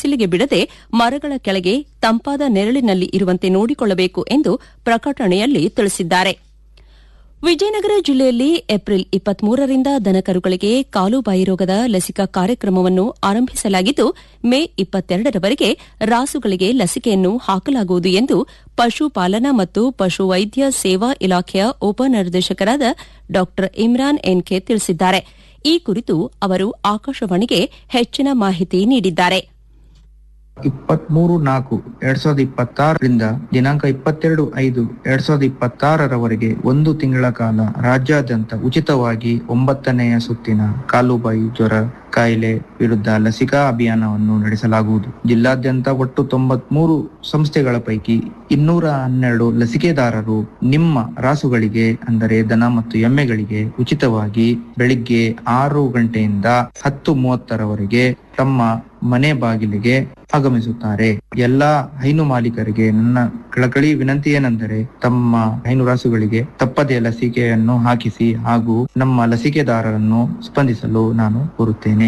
ಬಿಸಿಲಿಗೆ ಬಿಡದೆ ಮರಗಳ ಕೆಳಗೆ ತಂಪಾದ ನೆರಳಿನಲ್ಲಿ ಇರುವಂತೆ ನೋಡಿಕೊಳ್ಳಬೇಕು ಎಂದು ಪ್ರಕಟಣೆಯಲ್ಲಿ ತಿಳಿಸಿದ್ದಾರೆ ವಿಜಯನಗರ ಜಿಲ್ಲೆಯಲ್ಲಿ ಏಪ್ರಿಲ್ ಇಪ್ಪತ್ಮೂರರಿಂದ ದನಕರುಗಳಿಗೆ ಕಾಲುಬಾಯಿ ರೋಗದ ಲಸಿಕಾ ಕಾರ್ಯಕ್ರಮವನ್ನು ಆರಂಭಿಸಲಾಗಿದ್ದು ಮೇ ಇಪ್ಪತ್ತೆರಡರವರೆಗೆ ರಾಸುಗಳಿಗೆ ಲಸಿಕೆಯನ್ನು ಹಾಕಲಾಗುವುದು ಎಂದು ಪಶುಪಾಲನಾ ಮತ್ತು ಪಶುವೈದ್ಯ ಸೇವಾ ಇಲಾಖೆಯ ಉಪನಿರ್ದೇಶಕರಾದ ಡಾ ಇಮ್ರಾನ್ ಎನ್ಕೆ ತಿಳಿಸಿದ್ದಾರೆ ಈ ಕುರಿತು ಅವರು ಆಕಾಶವಾಣಿಗೆ ಹೆಚ್ಚಿನ ಮಾಹಿತಿ ನೀಡಿದ್ದಾರೆ ಇಪ್ಪತ್ಮೂರು ನಾಲ್ಕು ಎರಡ್ ಸಾವಿರದ ಇಪ್ಪತ್ತಾರರಿಂದ ದಿನಾಂಕ ಇಪ್ಪತ್ತೆರಡು ಐದು ಎರಡ್ ಸಾವಿರದ ಇಪ್ಪತ್ತಾರರವರೆಗೆ ಒಂದು ತಿಂಗಳ ಕಾಲ ರಾಜ್ಯಾದ್ಯಂತ ಉಚಿತವಾಗಿ ಒಂಬತ್ತನೆಯ ಸುತ್ತಿನ ಕಾಲುಬಾಯಿ ಜ್ವರ ಕಾಯಿಲೆ ವಿರುದ್ಧ ಲಸಿಕಾ ಅಭಿಯಾನವನ್ನು ನಡೆಸಲಾಗುವುದು ಜಿಲ್ಲಾದ್ಯಂತ ಒಟ್ಟು ತೊಂಬತ್ಮೂರು ಸಂಸ್ಥೆಗಳ ಪೈಕಿ ಇನ್ನೂರ ಹನ್ನೆರಡು ಲಸಿಕೆದಾರರು ನಿಮ್ಮ ರಾಸುಗಳಿಗೆ ಅಂದರೆ ದನ ಮತ್ತು ಎಮ್ಮೆಗಳಿಗೆ ಉಚಿತವಾಗಿ ಬೆಳಿಗ್ಗೆ ಆರು ಗಂಟೆಯಿಂದ ಹತ್ತು ಮೂವತ್ತರವರೆಗೆ ತಮ್ಮ ಮನೆ ಬಾಗಿಲಿಗೆ ಆಗಮಿಸುತ್ತಾರೆ ಎಲ್ಲಾ ಹೈನು ಮಾಲೀಕರಿಗೆ ನನ್ನ ಕಳಕಳಿ ವಿನಂತಿ ಏನೆಂದರೆ ತಮ್ಮ ಹೈನು ರಾಸುಗಳಿಗೆ ತಪ್ಪದೆ ಲಸಿಕೆಯನ್ನು ಹಾಕಿಸಿ ಹಾಗೂ ನಮ್ಮ ಲಸಿಕೆದಾರರನ್ನು ಸ್ಪಂದಿಸಲು ನಾನು ಕೋರುತ್ತೇನೆ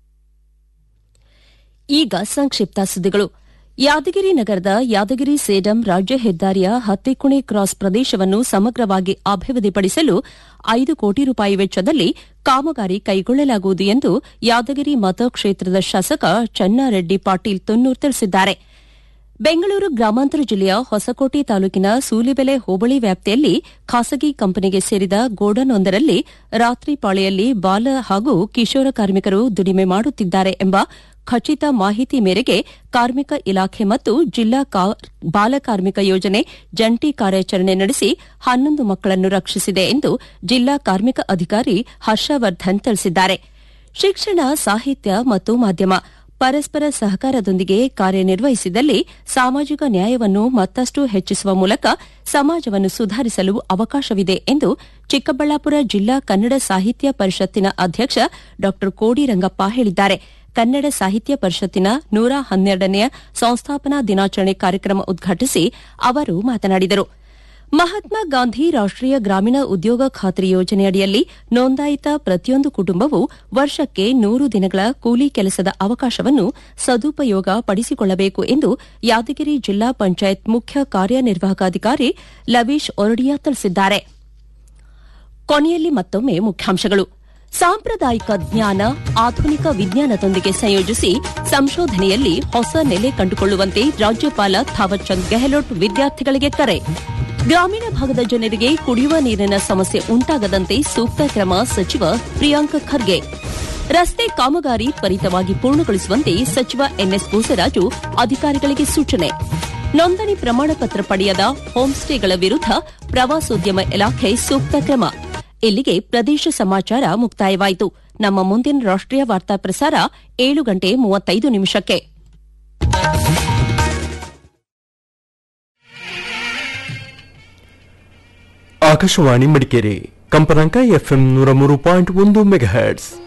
ಈಗ ಸಂಕ್ಷಿಪ್ತ ಸುದ್ದಿಗಳು ಯಾದಗಿರಿ ನಗರದ ಯಾದಗಿರಿ ಸೇಡಂ ರಾಜ್ಯ ಹೆದ್ದಾರಿಯ ಹತ್ತಿಕುಣಿ ಕ್ರಾಸ್ ಪ್ರದೇಶವನ್ನು ಸಮಗ್ರವಾಗಿ ಅಭಿವೃದ್ಧಿಪಡಿಸಲು ಐದು ಕೋಟಿ ರೂಪಾಯಿ ವೆಚ್ಚದಲ್ಲಿ ಕಾಮಗಾರಿ ಕೈಗೊಳ್ಳಲಾಗುವುದು ಎಂದು ಯಾದಗಿರಿ ಮತಕ್ಷೇತ್ರದ ಶಾಸಕ ಚನ್ನಾರೆಡ್ಡಿ ಪಾಟೀಲ್ ತುನ್ನೂರ್ ತಿಳಿಸಿದ್ದಾರೆ ಬೆಂಗಳೂರು ಗ್ರಾಮಾಂತರ ಜಿಲ್ಲೆಯ ಹೊಸಕೋಟೆ ತಾಲೂಕಿನ ಸೂಲಿಬೆಲೆ ಹೋಬಳಿ ವ್ಯಾಪ್ತಿಯಲ್ಲಿ ಖಾಸಗಿ ಕಂಪನಿಗೆ ಸೇರಿದ ಗೋಡನ್ವೊಂದರಲ್ಲಿ ರಾತ್ರಿ ಪಾಳಿಯಲ್ಲಿ ಬಾಲ ಹಾಗೂ ಕಿಶೋರ ಕಾರ್ಮಿಕರು ದುಡಿಮೆ ಮಾಡುತ್ತಿದ್ದಾರೆ ಎಂಬ ಖಚಿತ ಮಾಹಿತಿ ಮೇರೆಗೆ ಕಾರ್ಮಿಕ ಇಲಾಖೆ ಮತ್ತು ಜಿಲ್ಲಾ ಬಾಲ ಕಾರ್ಮಿಕ ಯೋಜನೆ ಜಂಟಿ ಕಾರ್ಯಾಚರಣೆ ನಡೆಸಿ ಹನ್ನೊಂದು ಮಕ್ಕಳನ್ನು ರಕ್ಷಿಸಿದೆ ಎಂದು ಜಿಲ್ಲಾ ಕಾರ್ಮಿಕ ಅಧಿಕಾರಿ ಹರ್ಷವರ್ಧನ್ ತಿಳಿಸಿದ್ದಾರೆ ಶಿಕ್ಷಣ ಸಾಹಿತ್ಯ ಮತ್ತು ಮಾಧ್ಯಮ ಪರಸ್ಪರ ಸಹಕಾರದೊಂದಿಗೆ ಕಾರ್ಯನಿರ್ವಹಿಸಿದಲ್ಲಿ ಸಾಮಾಜಿಕ ನ್ಯಾಯವನ್ನು ಮತ್ತಷ್ಟು ಹೆಚ್ಚಿಸುವ ಮೂಲಕ ಸಮಾಜವನ್ನು ಸುಧಾರಿಸಲು ಅವಕಾಶವಿದೆ ಎಂದು ಚಿಕ್ಕಬಳ್ಳಾಪುರ ಜಿಲ್ಲಾ ಕನ್ನಡ ಸಾಹಿತ್ಯ ಪರಿಷತ್ತಿನ ಅಧ್ಯಕ್ಷ ಡಾ ಕೋಡಿರಂಗಪ್ಪ ಹೇಳಿದ್ದಾರೆ ಕನ್ನಡ ಸಾಹಿತ್ಯ ಪರಿಷತ್ತಿನ ನೂರ ಹನ್ನೆರಡನೆಯ ಸಂಸ್ಥಾಪನಾ ದಿನಾಚರಣೆ ಕಾರ್ಯಕ್ರಮ ಉದ್ಘಾಟಿಸಿ ಅವರು ಮಾತನಾಡಿದರು ಮಹಾತ್ಮ ಗಾಂಧಿ ರಾಷ್ಟೀಯ ಗ್ರಾಮೀಣ ಉದ್ಯೋಗ ಖಾತ್ರಿ ಯೋಜನೆಯಡಿಯಲ್ಲಿ ನೋಂದಾಯಿತ ಪ್ರತಿಯೊಂದು ಕುಟುಂಬವು ವರ್ಷಕ್ಕೆ ನೂರು ದಿನಗಳ ಕೂಲಿ ಕೆಲಸದ ಅವಕಾಶವನ್ನು ಸದುಪಯೋಗ ಪಡಿಸಿಕೊಳ್ಳಬೇಕು ಎಂದು ಯಾದಗಿರಿ ಜಿಲ್ಲಾ ಪಂಚಾಯತ್ ಮುಖ್ಯ ಕಾರ್ಯನಿರ್ವಾಹಕಾಧಿಕಾರಿ ಲವೀಶ್ ಒರಡಿಯಾ ತಿಳಿಸಿದ್ದಾರೆ ಕೊನೆಯಲ್ಲಿ ಮತ್ತೊಮ್ಮೆ ಮುಖ್ಯಾಂಶಗಳು ಸಾಂಪ್ರದಾಯಿಕ ಜ್ಞಾನ ಆಧುನಿಕ ವಿಜ್ಞಾನದೊಂದಿಗೆ ಸಂಯೋಜಿಸಿ ಸಂಶೋಧನೆಯಲ್ಲಿ ಹೊಸ ನೆಲೆ ಕಂಡುಕೊಳ್ಳುವಂತೆ ರಾಜ್ಯಪಾಲ ಥಾವರ್ಚಂದ್ ಗೆಹ್ಲೋಟ್ ವಿದ್ಯಾರ್ಥಿಗಳಿಗೆ ಕರೆ ಗ್ರಾಮೀಣ ಭಾಗದ ಜನರಿಗೆ ಕುಡಿಯುವ ನೀರಿನ ಸಮಸ್ಯೆ ಉಂಟಾಗದಂತೆ ಸೂಕ್ತ ಕ್ರಮ ಸಚಿವ ಪ್ರಿಯಾಂಕ್ ಖರ್ಗೆ ರಸ್ತೆ ಕಾಮಗಾರಿ ತ್ವರಿತವಾಗಿ ಪೂರ್ಣಗೊಳಿಸುವಂತೆ ಸಚಿವ ಎನ್ಎಸ್ ಬೋಸರಾಜು ಅಧಿಕಾರಿಗಳಿಗೆ ಸೂಚನೆ ನೋಂದಣಿ ಪ್ರಮಾಣ ಪತ್ರ ಪಡೆಯದ ಹೋಂಸ್ಟೇಗಳ ವಿರುದ್ಧ ಪ್ರವಾಸೋದ್ಯಮ ಇಲಾಖೆ ಸೂಕ್ತ ಕ್ರಮ ಇಲ್ಲಿಗೆ ಪ್ರದೇಶ ಸಮಾಚಾರ ಮುಕ್ತಾಯವಾಯಿತು ನಮ್ಮ ಮುಂದಿನ ರಾಷ್ಟೀಯ ವಾರ್ತಾ ಪ್ರಸಾರ ಏಳು ಗಂಟೆ ಮೂವತ್ತೈದು ನಿಮಿಷಕ್ಕೆ ಆಕಾಶವಾಣಿ ಮಡಿಕೇರಿ ಕಂಪನಾಂಕ ಎಫ್ಎಂ ನೂರ ಮೂರು ಪಾಯಿಂಟ್ ಒಂದು ಮೆಗಾಹರ್ಟ್ಸ್